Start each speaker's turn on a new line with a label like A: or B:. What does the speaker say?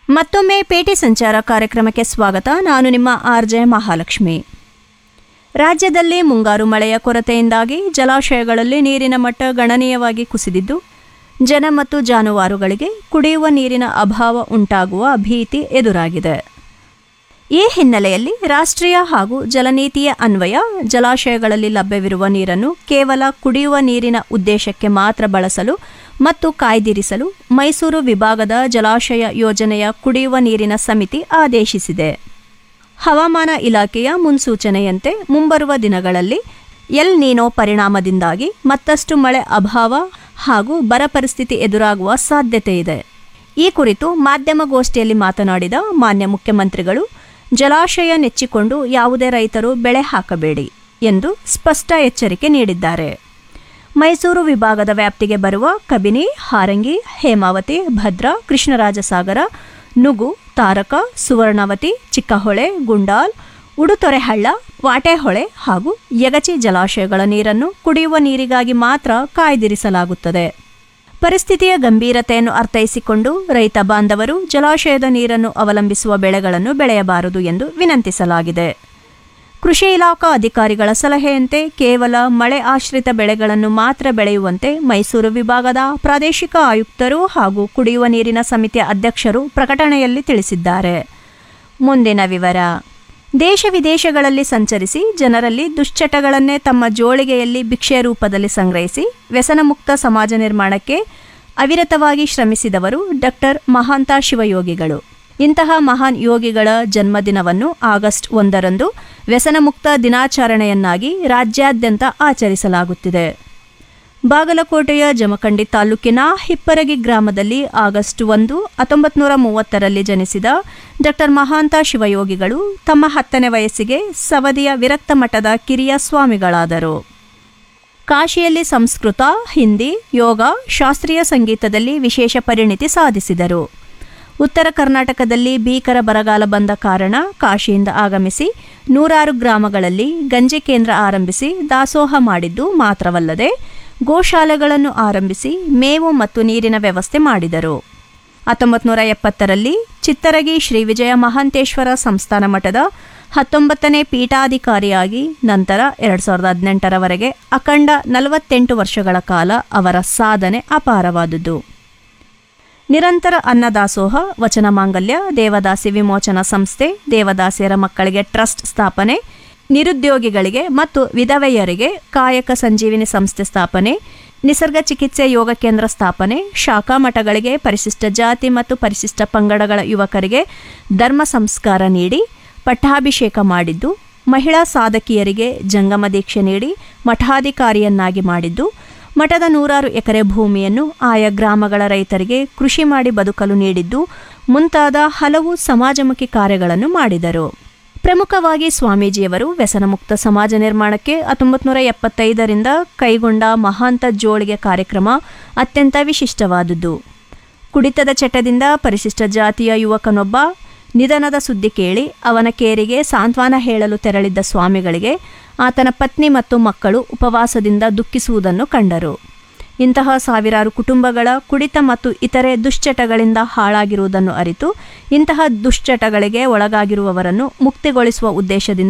A: ಮತ್ತೊಮ್ಮೆ ಪೇಟೆ ಸಂಚಾರ ಕಾರ್ಯಕ್ರಮಕ್ಕೆ ಸ್ವಾಗತ ನಾನು ನಿಮ್ಮ ಆರ್ ಜೆ ಮಹಾಲಕ್ಷ್ಮಿ ರಾಜ್ಯದಲ್ಲಿ ಮುಂಗಾರು ಮಳೆಯ ಕೊರತೆಯಿಂದಾಗಿ ಜಲಾಶಯಗಳಲ್ಲಿ ನೀರಿನ ಮಟ್ಟ ಗಣನೀಯವಾಗಿ ಕುಸಿದಿದ್ದು ಜನ ಮತ್ತು ಜಾನುವಾರುಗಳಿಗೆ ಕುಡಿಯುವ ನೀರಿನ ಅಭಾವ ಉಂಟಾಗುವ ಭೀತಿ ಎದುರಾಗಿದೆ ಈ ಹಿನ್ನೆಲೆಯಲ್ಲಿ ರಾಷ್ಟ್ರೀಯ ಹಾಗೂ ಜಲನೀತಿಯ ಅನ್ವಯ ಜಲಾಶಯಗಳಲ್ಲಿ ಲಭ್ಯವಿರುವ ನೀರನ್ನು ಕೇವಲ ಕುಡಿಯುವ ನೀರಿನ ಉದ್ದೇಶಕ್ಕೆ ಮಾತ್ರ ಬಳಸಲು ಮತ್ತು ಕಾಯ್ದಿರಿಸಲು ಮೈಸೂರು ವಿಭಾಗದ ಜಲಾಶಯ ಯೋಜನೆಯ ಕುಡಿಯುವ ನೀರಿನ ಸಮಿತಿ ಆದೇಶಿಸಿದೆ ಹವಾಮಾನ ಇಲಾಖೆಯ ಮುನ್ಸೂಚನೆಯಂತೆ ಮುಂಬರುವ ದಿನಗಳಲ್ಲಿ ಎಲ್ ನೀನೋ ಪರಿಣಾಮದಿಂದಾಗಿ ಮತ್ತಷ್ಟು ಮಳೆ ಅಭಾವ ಹಾಗೂ ಬರ ಪರಿಸ್ಥಿತಿ ಎದುರಾಗುವ ಸಾಧ್ಯತೆ ಇದೆ ಈ ಕುರಿತು ಮಾಧ್ಯಮಗೋಷ್ಠಿಯಲ್ಲಿ ಮಾತನಾಡಿದ ಮಾನ್ಯ ಮುಖ್ಯಮಂತ್ರಿಗಳು ಜಲಾಶಯ ನೆಚ್ಚಿಕೊಂಡು ಯಾವುದೇ ರೈತರು ಬೆಳೆ ಹಾಕಬೇಡಿ ಎಂದು ಸ್ಪಷ್ಟ ಎಚ್ಚರಿಕೆ ನೀಡಿದ್ದಾರೆ ಮೈಸೂರು ವಿಭಾಗದ ವ್ಯಾಪ್ತಿಗೆ ಬರುವ ಕಬಿನಿ ಹಾರಂಗಿ ಹೇಮಾವತಿ ಭದ್ರಾ ಕೃಷ್ಣರಾಜಸಾಗರ ನುಗು ತಾರಕ ಸುವರ್ಣವತಿ ಚಿಕ್ಕಹೊಳೆ ಗುಂಡಾಲ್ ಉಡುತೊರೆಹಳ್ಳ ವಾಟೆಹೊಳೆ ಹಾಗೂ ಯಗಚಿ ಜಲಾಶಯಗಳ ನೀರನ್ನು ಕುಡಿಯುವ ನೀರಿಗಾಗಿ ಮಾತ್ರ ಕಾಯ್ದಿರಿಸಲಾಗುತ್ತದೆ ಪರಿಸ್ಥಿತಿಯ ಗಂಭೀರತೆಯನ್ನು ಅರ್ಥೈಸಿಕೊಂಡು ರೈತ ಬಾಂಧವರು ಜಲಾಶಯದ ನೀರನ್ನು ಅವಲಂಬಿಸುವ ಬೆಳೆಗಳನ್ನು ಬೆಳೆಯಬಾರದು ಎಂದು ವಿನಂತಿಸಲಾಗಿದೆ ಕೃಷಿ ಇಲಾಖಾ ಅಧಿಕಾರಿಗಳ ಸಲಹೆಯಂತೆ ಕೇವಲ ಮಳೆ ಆಶ್ರಿತ ಬೆಳೆಗಳನ್ನು ಮಾತ್ರ ಬೆಳೆಯುವಂತೆ ಮೈಸೂರು ವಿಭಾಗದ ಪ್ರಾದೇಶಿಕ ಆಯುಕ್ತರು ಹಾಗೂ ಕುಡಿಯುವ ನೀರಿನ ಸಮಿತಿಯ ಅಧ್ಯಕ್ಷರು ಪ್ರಕಟಣೆಯಲ್ಲಿ ತಿಳಿಸಿದ್ದಾರೆ ಮುಂದಿನ ವಿವರ ದೇಶ ವಿದೇಶಗಳಲ್ಲಿ ಸಂಚರಿಸಿ ಜನರಲ್ಲಿ ದುಶ್ಚಟಗಳನ್ನೇ ತಮ್ಮ ಜೋಳಿಗೆಯಲ್ಲಿ ಭಿಕ್ಷೆ ರೂಪದಲ್ಲಿ ಸಂಗ್ರಹಿಸಿ ವ್ಯಸನಮುಕ್ತ ಸಮಾಜ ನಿರ್ಮಾಣಕ್ಕೆ ಅವಿರತವಾಗಿ ಶ್ರಮಿಸಿದವರು ಡಾಕ್ಟರ್ ಮಹಾಂತ ಶಿವಯೋಗಿಗಳು ಇಂತಹ ಮಹಾನ್ ಯೋಗಿಗಳ ಜನ್ಮದಿನವನ್ನು ಆಗಸ್ಟ್ ಒಂದರಂದು ವ್ಯಸನಮುಕ್ತ ದಿನಾಚರಣೆಯನ್ನಾಗಿ ರಾಜ್ಯಾದ್ಯಂತ ಆಚರಿಸಲಾಗುತ್ತಿದೆ ಬಾಗಲಕೋಟೆಯ ಜಮಖಂಡಿ ತಾಲೂಕಿನ ಹಿಪ್ಪರಗಿ ಗ್ರಾಮದಲ್ಲಿ ಆಗಸ್ಟ್ ಒಂದು ಹತ್ತೊಂಬತ್ತು ನೂರ ಮೂವತ್ತರಲ್ಲಿ ಜನಿಸಿದ ಡಾಕ್ಟರ್ ಮಹಾಂತ ಶಿವಯೋಗಿಗಳು ತಮ್ಮ ಹತ್ತನೇ ವಯಸ್ಸಿಗೆ ಸವದಿಯ ವಿರಕ್ತ ಮಠದ ಕಿರಿಯ ಸ್ವಾಮಿಗಳಾದರು ಕಾಶಿಯಲ್ಲಿ ಸಂಸ್ಕೃತ ಹಿಂದಿ ಯೋಗ ಶಾಸ್ತ್ರೀಯ ಸಂಗೀತದಲ್ಲಿ ವಿಶೇಷ ಪರಿಣಿತಿ ಸಾಧಿಸಿದರು ಉತ್ತರ ಕರ್ನಾಟಕದಲ್ಲಿ ಭೀಕರ ಬರಗಾಲ ಬಂದ ಕಾರಣ ಕಾಶಿಯಿಂದ ಆಗಮಿಸಿ ನೂರಾರು ಗ್ರಾಮಗಳಲ್ಲಿ ಗಂಜಿ ಕೇಂದ್ರ ಆರಂಭಿಸಿ ದಾಸೋಹ ಮಾಡಿದ್ದು ಮಾತ್ರವಲ್ಲದೆ ಗೋಶಾಲೆಗಳನ್ನು ಆರಂಭಿಸಿ ಮೇವು ಮತ್ತು ನೀರಿನ ವ್ಯವಸ್ಥೆ ಮಾಡಿದರು ಹತ್ತೊಂಬತ್ತು ನೂರ ಎಪ್ಪತ್ತರಲ್ಲಿ ಚಿತ್ತರಗಿ ಶ್ರೀ ವಿಜಯ ಮಹಾಂತೇಶ್ವರ ಸಂಸ್ಥಾನ ಮಠದ ಹತ್ತೊಂಬತ್ತನೇ ಪೀಠಾಧಿಕಾರಿಯಾಗಿ ನಂತರ ಎರಡು ಸಾವಿರದ ಹದಿನೆಂಟರವರೆಗೆ ಅಖಂಡ ನಲವತ್ತೆಂಟು ವರ್ಷಗಳ ಕಾಲ ಅವರ ಸಾಧನೆ ಅಪಾರವಾದುದು ನಿರಂತರ ಅನ್ನದಾಸೋಹ ವಚನ ಮಾಂಗಲ್ಯ ದೇವದಾಸಿ ವಿಮೋಚನಾ ಸಂಸ್ಥೆ ದೇವದಾಸಿಯರ ಮಕ್ಕಳಿಗೆ ಟ್ರಸ್ಟ್ ಸ್ಥಾಪನೆ ನಿರುದ್ಯೋಗಿಗಳಿಗೆ ಮತ್ತು ವಿಧವೆಯರಿಗೆ ಕಾಯಕ ಸಂಜೀವಿನಿ ಸಂಸ್ಥೆ ಸ್ಥಾಪನೆ ನಿಸರ್ಗ ಚಿಕಿತ್ಸೆ ಯೋಗ ಕೇಂದ್ರ ಸ್ಥಾಪನೆ ಶಾಖಾ ಮಠಗಳಿಗೆ ಪರಿಶಿಷ್ಟ ಜಾತಿ ಮತ್ತು ಪರಿಶಿಷ್ಟ ಪಂಗಡಗಳ ಯುವಕರಿಗೆ ಧರ್ಮ ಸಂಸ್ಕಾರ ನೀಡಿ ಪಟ್ಟಾಭಿಷೇಕ ಮಾಡಿದ್ದು ಮಹಿಳಾ ಸಾಧಕಿಯರಿಗೆ ಜಂಗಮ ದೀಕ್ಷೆ ನೀಡಿ ಮಠಾಧಿಕಾರಿಯನ್ನಾಗಿ ಮಾಡಿದ್ದು ಮಠದ ನೂರಾರು ಎಕರೆ ಭೂಮಿಯನ್ನು ಆಯಾ ಗ್ರಾಮಗಳ ರೈತರಿಗೆ ಕೃಷಿ ಮಾಡಿ ಬದುಕಲು ನೀಡಿದ್ದು ಮುಂತಾದ ಹಲವು ಸಮಾಜಮುಖಿ ಕಾರ್ಯಗಳನ್ನು ಮಾಡಿದರು ಪ್ರಮುಖವಾಗಿ ಸ್ವಾಮೀಜಿಯವರು ವ್ಯಸನಮುಕ್ತ ಸಮಾಜ ನಿರ್ಮಾಣಕ್ಕೆ ಹತ್ತೊಂಬತ್ತು ನೂರ ಎಪ್ಪತ್ತೈದರಿಂದ ಕೈಗೊಂಡ ಮಹಾಂತ ಜೋಳಿಗೆ ಕಾರ್ಯಕ್ರಮ ಅತ್ಯಂತ ವಿಶಿಷ್ಟವಾದುದು ಕುಡಿತದ ಚಟದಿಂದ ಪರಿಶಿಷ್ಟ ಜಾತಿಯ ಯುವಕನೊಬ್ಬ ನಿಧನದ ಸುದ್ದಿ ಕೇಳಿ ಅವನ ಕೇರಿಗೆ ಸಾಂತ್ವನ ಹೇಳಲು ತೆರಳಿದ್ದ ಸ್ವಾಮಿಗಳಿಗೆ ಆತನ ಪತ್ನಿ ಮತ್ತು ಮಕ್ಕಳು ಉಪವಾಸದಿಂದ ದುಃಖಿಸುವುದನ್ನು ಕಂಡರು ಇಂತಹ ಸಾವಿರಾರು ಕುಟುಂಬಗಳ ಕುಡಿತ ಮತ್ತು ಇತರೆ ದುಶ್ಚಟಗಳಿಂದ ಹಾಳಾಗಿರುವುದನ್ನು ಅರಿತು ಇಂತಹ ದುಶ್ಚಟಗಳಿಗೆ ಒಳಗಾಗಿರುವವರನ್ನು ಮುಕ್ತಿಗೊಳಿಸುವ ಉದ್ದೇಶದಿಂದ